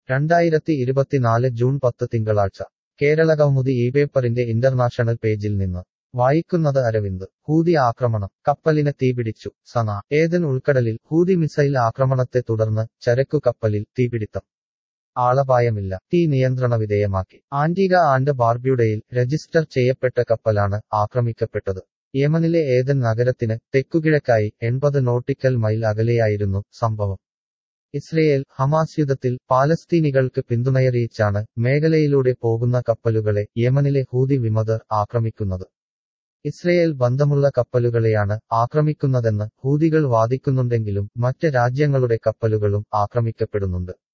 രണ്ടായിരത്തി ഇരുപത്തിനാല് ജൂൺ പത്ത് തിങ്കളാഴ്ച കേരളകൗമുദി ഈ പേപ്പറിന്റെ ഇന്റർനാഷണൽ പേജിൽ നിന്ന് വായിക്കുന്നത് അരവിന്ദ് ഹൂതി ആക്രമണം കപ്പലിന് തീപിടിച്ചു സന ഏതൻ ഉൾക്കടലിൽ ഹൂതി മിസൈൽ ആക്രമണത്തെ തുടർന്ന് ചരക്കു കപ്പലിൽ തീപിടിത്തം ആളപായമില്ല തീ നിയന്ത്രണ വിധേയമാക്കി ആന്റിഗ ആൻഡ് ബാർബ്യൂഡയിൽ രജിസ്റ്റർ ചെയ്യപ്പെട്ട കപ്പലാണ് ആക്രമിക്കപ്പെട്ടത് യമനിലെ ഏതൻ നഗരത്തിന് തെക്കുകിഴക്കായി എൺപത് നോട്ടിക്കൽ മൈൽ അകലെയായിരുന്നു സംഭവം ഇസ്രയേൽ ഹമാസ് യുദ്ധത്തിൽ പാലസ്തീനികൾക്ക് പിന്തുണയറിയിച്ചാണ് മേഖലയിലൂടെ പോകുന്ന കപ്പലുകളെ യമനിലെ ഹൂതി വിമതർ ആക്രമിക്കുന്നത് ഇസ്രയേൽ ബന്ധമുള്ള കപ്പലുകളെയാണ് ആക്രമിക്കുന്നതെന്ന് ഹൂതികൾ വാദിക്കുന്നുണ്ടെങ്കിലും മറ്റ് രാജ്യങ്ങളുടെ കപ്പലുകളും ആക്രമിക്കപ്പെടുന്നുണ്ട്